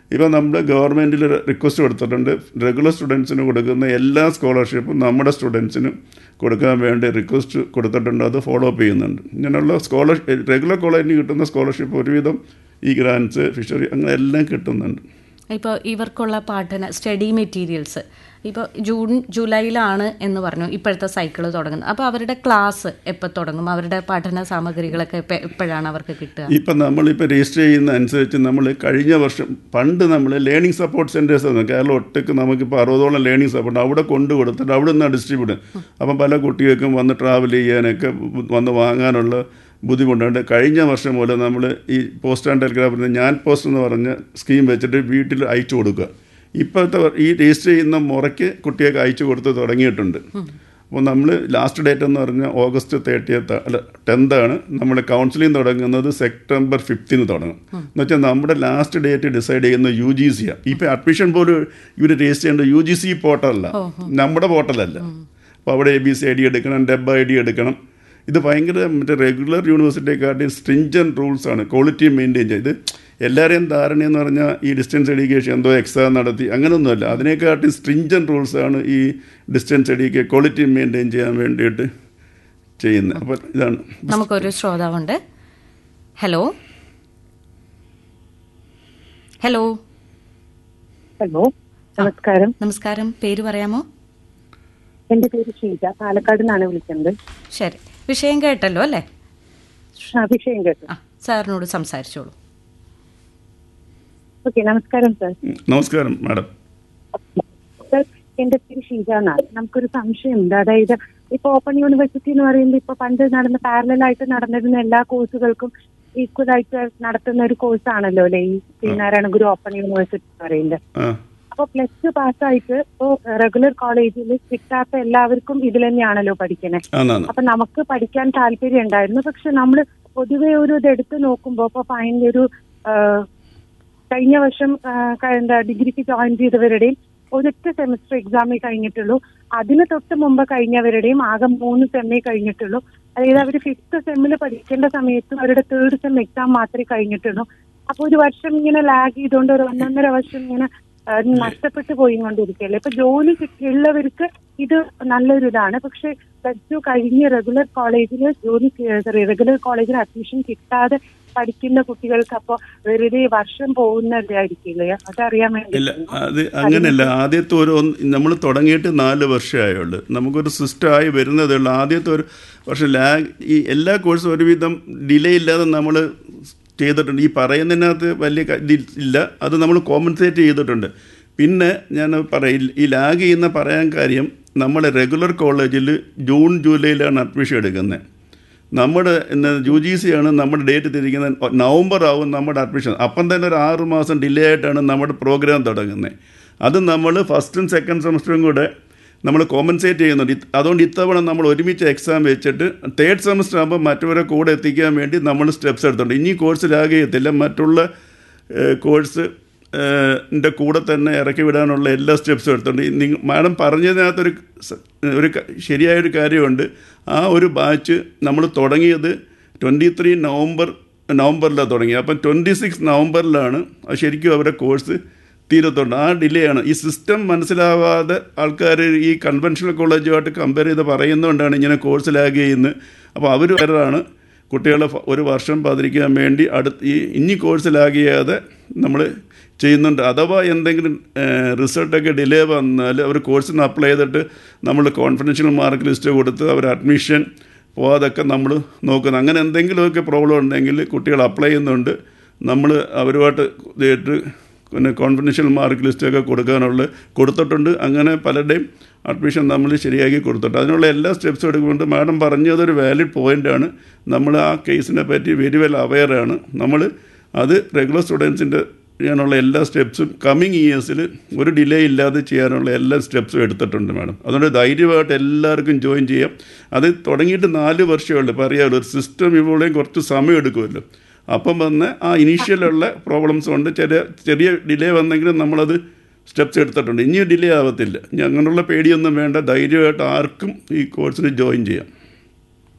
ഇപ്പോൾ നമ്മൾ ഗവൺമെൻറ്റിൽ റിക്വസ്റ്റ് കൊടുത്തിട്ടുണ്ട് റെഗുലർ സ്റ്റുഡൻസിന് കൊടുക്കുന്ന എല്ലാ സ്കോളർഷിപ്പും നമ്മുടെ സ്റ്റുഡൻസിനും കൊടുക്കാൻ വേണ്ടി റിക്വസ്റ്റ് കൊടുത്തിട്ടുണ്ട് അത് ഫോളോ അപ്പ് ചെയ്യുന്നുണ്ട് ഇങ്ങനെയുള്ള സ്കോളർ റെഗുലർ കോളേജിന് കിട്ടുന്ന സ്കോളർഷിപ്പ് ഒരുവിധം ഈ ഗ്രാൻസ് ഫിഷറി അങ്ങനെ എല്ലാം കിട്ടുന്നുണ്ട് ഇപ്പോൾ ഇവർക്കുള്ള പഠന സ്റ്റഡി മെറ്റീരിയൽസ് ഇപ്പോൾ ജൂൺ ജൂലൈയിലാണ് എന്ന് പറഞ്ഞു ഇപ്പോഴത്തെ സൈക്കിൾ തുടങ്ങുന്നത് അപ്പോൾ അവരുടെ ക്ലാസ് എപ്പോൾ തുടങ്ങും അവരുടെ പഠന സാമഗ്രികളൊക്കെ എപ്പോൾ എപ്പോഴാണ് അവർക്ക് കിട്ടുക ഇപ്പം നമ്മളിപ്പോൾ രജിസ്റ്റർ ചെയ്യുന്ന അനുസരിച്ച് നമ്മൾ കഴിഞ്ഞ വർഷം പണ്ട് നമ്മൾ ലേണിംഗ് സപ്പോർട്ട് സെൻറ്റേഴ്സ് ആണ് കേരളം ഒട്ടക്ക് നമുക്കിപ്പോൾ അറുപതോളം ലേണിംഗ് സപ്പോർട്ട് അവിടെ കൊണ്ടു കൊടുത്തിട്ട് അവിടെ നിന്നാണ് ഡിസ്ട്രിബ്യൂട്ട് അപ്പം പല കുട്ടികൾക്കും വന്ന് ട്രാവൽ ചെയ്യാനൊക്കെ വന്ന് വാങ്ങാനുള്ള ബുദ്ധിമുട്ടുണ്ട് കഴിഞ്ഞ വർഷം മുതൽ നമ്മൾ ഈ പോസ്റ്റ് ആൻഡ് ടെലിഗ്രാഫിൽ ഞാൻ പോസ്റ്റ് എന്ന് പറഞ്ഞ സ്കീം വെച്ചിട്ട് വീട്ടിൽ അയച്ചു കൊടുക്കുക ഇപ്പോഴത്തെ ഈ രജിസ്റ്റർ ചെയ്യുന്ന മുറയ്ക്ക് കുട്ടികൾക്ക് അയച്ചു കൊടുത്ത് തുടങ്ങിയിട്ടുണ്ട് അപ്പോൾ നമ്മൾ ലാസ്റ്റ് ഡേറ്റ് എന്ന് പറഞ്ഞാൽ ഓഗസ്റ്റ് തേർട്ടിയത്ത് അല്ല ടെൻത്താണ് നമ്മൾ കൗൺസിലിംഗ് തുടങ്ങുന്നത് സെപ്റ്റംബർ ഫിഫ്തിന് തുടങ്ങും എന്ന് വെച്ചാൽ നമ്മുടെ ലാസ്റ്റ് ഡേറ്റ് ഡിസൈഡ് ചെയ്യുന്നത് യു ജി സിയാണ് ഇപ്പോൾ അഡ്മിഷൻ പോലും ഇവർ രജിസ്റ്റർ ചെയ്യേണ്ടത് യു ജി സി പോർട്ടലല്ല നമ്മുടെ പോർട്ടലല്ല അപ്പോൾ അവിടെ A B C I D എടുക്കണം ഡെബ് ഐ ഡി എടുക്കണം ഇത് ഭയങ്കര മറ്റേ റെഗുലർ യൂണിവേഴ്സിറ്റിയെക്കാട്ടി സ്ട്രിഞ്ചൻ റൂൾസ് ആണ് ക്വാളിറ്റി മെയിൻറ്റെയിൻ ചെയ്ത് എല്ലാവരെയും ധാരണയെന്ന് പറഞ്ഞാൽ ഈ ഡിസ്റ്റൻസ് എഡ്യൂക്കേഷൻ എന്തോ എക്സാം നടത്തി അങ്ങനെയൊന്നുമല്ല അതിനെക്കാട്ടി സ്ട്രിഞ്ചൻ റൂൾസ് ആണ് ഈ ഡിസ്റ്റൻസ് എഡ്യൂക്കേഷൻ ക്വാളിറ്റി മെയിൻറ്റെയിൻ ചെയ്യാൻ വേണ്ടിയിട്ട് ചെയ്യുന്നത് അപ്പോൾ ഇതാണ് നമുക്കൊരു ശ്രോതാവുണ്ട് ഹലോ ഹലോ ഹലോ നമസ്കാരം നമസ്കാരം പേര് പറയാമോ എന്റെ പേര് ഷീജ പാലക്കാട് നിന്നാണ് വിളിക്കുന്നത് ശരി വിഷയം കേട്ടല്ലോ അല്ലേ ആ, വിഷയം കേട്ടു ആ സാറിനോട് സംസാരിച്ചോളൂ ഓക്കെ നമസ്കാരം സർ നമസ്കാരം മാഡം സർ എന്റെ പേര് ഷീജ എന്നാണ് നമുക്കൊരു സംശയമുണ്ട് അതായത് ഇപ്പൊ ഓപ്പൺ യൂണിവേഴ്സിറ്റി എന്ന് പറയുമ്പോൾ ഇപ്പൊ പണ്ട് നടന്ന പാരലായിട്ട് നടന്നിരുന്ന എല്ലാ കോഴ്സുകൾക്കും ഈക്വൽ ആയിട്ട് നടത്തുന്ന ഒരു കോഴ്സ് ആണല്ലോ അല്ലെ ഈ ശ്രീനാരായണ ഗുരു ഓപ്പൺ യൂണിവേഴ്സിറ്റി എന്ന് പറയുന്നത് ആ അപ്പൊ പ്ലസ് ടു പാസ്സായിട്ട് ഇപ്പോ റെഗുലർ കോളേജിൽ കിട്ടാത്ത എല്ലാവർക്കും ഇതിൽ തന്നെയാണല്ലോ പഠിക്കണേ ആന്നാന്ന് അപ്പൊ നമുക്ക് പഠിക്കാൻ താല്പര്യം ഉണ്ടായിരുന്നു പക്ഷെ നമ്മൾ പൊതുവെ ഒരു ഇത് എടുത്ത് നോക്കുമ്പോൾ ഇപ്പൊ ഫൈനൽ ഒരു ആ, കഴിഞ്ഞ വർഷം ആ, ക- എന്താ ഡിഗ്രിക്ക് ജോയിൻ ചെയ്തവരുടെയും ഒരൊറ്റ സെമിസ്റ്റർ എക്സാമേ കഴിഞ്ഞിട്ടുള്ളൂ അതിന് തൊട്ട് മുമ്പ് കഴിഞ്ഞവരുടെയും ആകെ മൂന്ന് സെമ്മേ കഴിഞ്ഞിട്ടുള്ളൂ അതായത് അവർ ഫിഫ്ത്ത് സെമ്മിൽ പഠിക്കേണ്ട സമയത്ത് അവരുടെ തേർഡ് സെം എക്സാം മാത്രമേ കഴിഞ്ഞിട്ടുള്ളൂ അപ്പൊ ഒരു വർഷം ഇങ്ങനെ ലാഗ് ചെയ്തുകൊണ്ട് ഒരു ഒന്നൊന്നര വർഷം ഇങ്ങനെ ആ, നഷ്ടപ്പെട്ടു പോയിക്കൊണ്ടിരിക്കുകയല്ലേ ഇപ്പൊ ജോലി കിട്ടിയുള്ളവർക്ക് ഇത് നല്ലൊരു ഇതാണ് പക്ഷെ പ്ലസ് ടു കഴിഞ്ഞ് റെഗുലർ കോളേജിൽ ജോലി സോറി റെഗുലർ കോളേജിൽ അഡ്മിഷൻ കിട്ടാതെ പഠിക്കുന്ന കുട്ടികൾക്ക് അപ്പൊ വെറുതെ വർഷം പോകുന്നതായിരിക്കില്ലേ അതറിയാൻ ഇല്ല വേണ്ടി അത് അങ്ങനെയല്ല ആദ്യത്തെ ഒരു നമ്മൾ തുടങ്ങിയിട്ട് നാല് വർഷമായുള്ളൂ നമുക്കൊരു സിസ്റ്റമായി വരുന്നതേ ഉള്ളൂ ആദ്യത്തെ ഒരു വർഷം ലാഗ് ഈ എല്ലാ കോഴ്സും ഒരുവിധം ഡിലേ ഇല്ലാതെ നമ്മൾ ചെയ്തിട്ടുണ്ട് ഈ പറയുന്നതിനകത്ത് വലിയ ക- ഇത് ഇല്ല അത് നമ്മൾ കോമ്പൻസേറ്റ് ചെയ്തിട്ടുണ്ട് പിന്നെ ഞാൻ പറയും ഈ ലാഗ് ചെയ്യുന്ന പറയാൻ കാര്യം നമ്മൾ റെഗുലർ കോളേജിൽ ജൂൺ ജൂലൈയിലാണ് അഡ്മിഷൻ എടുക്കുന്നത് നമ്മുടെ യു ജി സി ആണ് നമ്മുടെ ഡേറ്റ് തിരിക്കുന്നത് നവംബർ ആവും നമ്മുടെ അഡ്മിഷൻ അപ്പം തന്നെ ഒരു ആറ് മാസം ഡിലേ ആയിട്ടാണ് നമ്മുടെ പ്രോഗ്രാം തുടങ്ങുന്നത് അത് നമ്മൾ ഫസ്റ്റും സെക്കൻഡ് സെമസ്റ്ററും കൂടെ നമ്മൾ കോമ്പൻസേറ്റ് ചെയ്യുന്നുണ്ട് ഇത് അതുകൊണ്ട് ഇത്തവണ നമ്മൾ ഒരുമിച്ച് എക്സാം വെച്ചിട്ട് തേർഡ് സെമസ്റ്റർ ആകുമ്പോൾ മറ്റവരെ കൂടെ എത്തിക്കാൻ വേണ്ടി നമ്മൾ സ്റ്റെപ്സ് എടുത്തിട്ടുണ്ട് ഇനി കോഴ്സ് ലാഗ് ചെയ്യത്തില്ല മറ്റുള്ള കോഴ്സ് ൻ്റെ കൂടെ തന്നെ ഇറക്കി വിടാനുള്ള എല്ലാ സ്റ്റെപ്സും എടുത്തിട്ടുണ്ട് നിങ്ങൾ മാഡം പറഞ്ഞതിനകത്തൊരു സ- ഒരു ക- ശരിയായൊരു കാര്യമുണ്ട് ആ ഒരു ബാച്ച് നമ്മൾ തുടങ്ങിയത് ട്വൻറ്റി ത്രീ നവംബർ നവംബറിലാണ് തുടങ്ങിയത് അപ്പം ട്വൻറ്റി സിക്സ് നവംബറിലാണ് അത് ശരിക്കും അവരുടെ കോഴ്സ് തീരത്തുണ്ട് ആ ഡിലേ ആണ് ഈ സിസ്റ്റം മനസ്സിലാവാതെ ആൾക്കാർ ഈ കൺവെൻഷണൽ കോളേജുമായിട്ട് കമ്പയർ ചെയ്ത് പറയുന്നതുകൊണ്ടാണ് ഇങ്ങനെ കോഴ്സ് ലാഗ് ചെയ്യുന്നത് അപ്പോൾ അവർ വേറാണ് കുട്ടികളെ ഫ- ഒരു വർഷം പതിരിക്കാൻ വേണ്ടി അടുത്ത് ഈ ഇനി കോഴ്സ് ലാഗ് ചെയ്യാതെ നമ്മൾ ചെയ്യുന്നുണ്ട് അഥവാ എന്തെങ്കിലും റിസൾട്ടൊക്കെ ഡിലേ വന്നാൽ അവർ കോഴ്സിന് അപ്ലൈ ചെയ്തിട്ട് നമ്മൾ കോൺഫിഡൻഷ്യൽ മാർക്ക് ലിസ്റ്റ് കൊടുത്ത് അവർ അഡ്മിഷൻ പോകാതൊക്കെ നമ്മൾ നോക്കുന്നത് അങ്ങനെ എന്തെങ്കിലുമൊക്കെ പ്രോബ്ലം ഉണ്ടെങ്കിൽ കുട്ടികൾ അപ്ലൈ ചെയ്യുന്നുണ്ട് നമ്മൾ അവരുമായിട്ട് ഇതായിട്ട് പിന്നെ കോൺഫിഡൻഷ്യൽ മാർക്ക് ലിസ്റ്റൊക്കെ കൊടുക്കാനുള്ള കൊടുത്തിട്ടുണ്ട് അങ്ങനെ പലരുടെയും അഡ്മിഷൻ നമ്മൾ ശരിയാക്കി കൊടുത്തിട്ടുണ്ട് അതിനുള്ള എല്ലാ സ്റ്റെപ്സും എടുക്കുന്നുണ്ട് മാഡം പറഞ്ഞതൊരു വാലിഡ് പോയിൻ്റാണ് നമ്മൾ ആ കേസിനെ പറ്റി വെരി വെൽ അവെയറാണ് നമ്മൾ അത് റെഗുലർ സ്റ്റുഡൻസിൻ്റെ ചെയ്യാനുള്ള എല്ലാ സ്റ്റെപ്സും കമ്മിങ് ഇയേഴ്സിൽ ഒരു ഡിലേ ഇല്ലാതെ ചെയ്യാനുള്ള എല്ലാ സ്റ്റെപ്സും എടുത്തിട്ടുണ്ട് മാഡം അതുകൊണ്ട് ധൈര്യമായിട്ട് എല്ലാവർക്കും ജോയിൻ ചെയ്യാം അത് തുടങ്ങിയിട്ട് നാല് വർഷമേ ഉള്ളൂ ഇപ്പോൾ അറിയാമല്ലോ ഒരു സിസ്റ്റം ഇവളെയും കുറച്ച് സമയം എടുക്കുമല്ലോ അപ്പം വന്ന് ആ ഇനീഷ്യലുള്ള പ്രോബ്ലംസ് കൊണ്ട് ചെറിയ ചെറിയ ഡിലേ വന്നെങ്കിലും നമ്മളത് സ്റ്റെപ്സ് എടുത്തിട്ടുണ്ട് ഇനി ഡിലേ ആവത്തില്ല ഇനി അങ്ങനെയുള്ള പേടിയൊന്നും വേണ്ട ധൈര്യമായിട്ട് ആർക്കും ഈ കോഴ്സിന് ജോയിൻ ചെയ്യാം